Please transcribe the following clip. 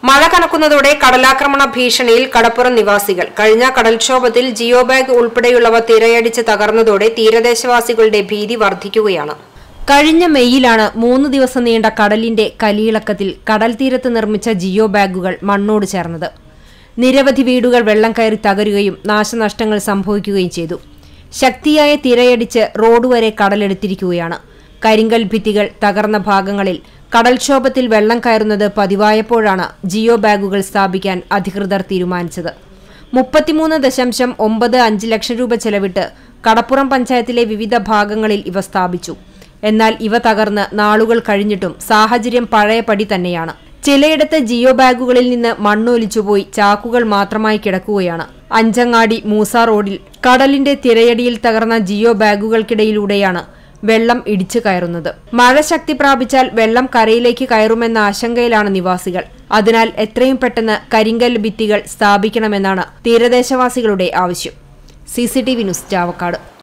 മഴ കനക്കുന്നതോടെ കടലാക്രമണ ഭീഷണിയിൽ കടപ്പുറം നിവാസികൾ കഴിഞ്ഞ കടൽക്ഷോഭത്തിൽ ജിയോ ബാഗ് ഉൾപ്പെടെയുള്ളവ തിരയടിച്ച് തകർന്നതോടെ തീരദേശവാസികളുടെ ഭീതി വർദ്ധിക്കുകയാണ് കഴിഞ്ഞ മെയ്യിലാണ് മൂന്ന് ദിവസം നീണ്ട കടലിന്റെ കലിയിളക്കത്തിൽ കടൽ തീരത്ത് നിർമ്മിച്ച ജിയോ ബാഗുകൾ മണ്ണോട് ചേർന്നത് നിരവധി വീടുകൾ വെള്ളം കയറി തകരുകയും നാശനഷ്ടങ്ങൾ സംഭവിക്കുകയും ചെയ്തു ശക്തിയായ തിരയടിച്ച് റോഡ് വരെ കടലെടുത്തിരിക്കുകയാണ് കരിങ്കൽ ഭിത്തികൾ തകർന്ന ഭാഗങ്ങളിൽ കടൽക്ഷോഭത്തിൽ വെള്ളം കയറുന്നത് പതിവായപ്പോഴാണ് ജിയോ ബാഗുകൾ സ്ഥാപിക്കാൻ അധികൃതർ തീരുമാനിച്ചത് മുപ്പത്തിമൂന്ന് ദശാംശം ഒമ്പത് അഞ്ച് ലക്ഷം രൂപ ചെലവിട്ട് കടപ്പുറം പഞ്ചായത്തിലെ വിവിധ ഭാഗങ്ങളിൽ ഇവ സ്ഥാപിച്ചു എന്നാൽ ഇവ തകർന്ന് നാളുകൾ കഴിഞ്ഞിട്ടും സാഹചര്യം പഴയപടി തന്നെയാണ് ചിലയിടത്ത് ജിയോ ബാഗുകളിൽ നിന്ന് മണ്ണൊലിച്ചുപോയി ചാക്കുകൾ മാത്രമായി കിടക്കുകയാണ് അഞ്ചങ്ങാടി മൂസ റോഡിൽ കടലിന്റെ തിരയടിയിൽ തകർന്ന ജിയോ ബാഗുകൾക്കിടയിലൂടെയാണ് വെള്ളം ഇടിച്ചു കയറുന്നത് മഴ ശക്തി പ്രാപിച്ചാൽ വെള്ളം കരയിലേക്ക് കയറുമെന്ന ആശങ്കയിലാണ് നിവാസികൾ അതിനാൽ എത്രയും പെട്ടെന്ന് കരിങ്കൽ ഭിത്തികൾ സ്ഥാപിക്കണമെന്നാണ് തീരദേശവാസികളുടെ ആവശ്യം സി ന്യൂസ് ചാവക്കാട്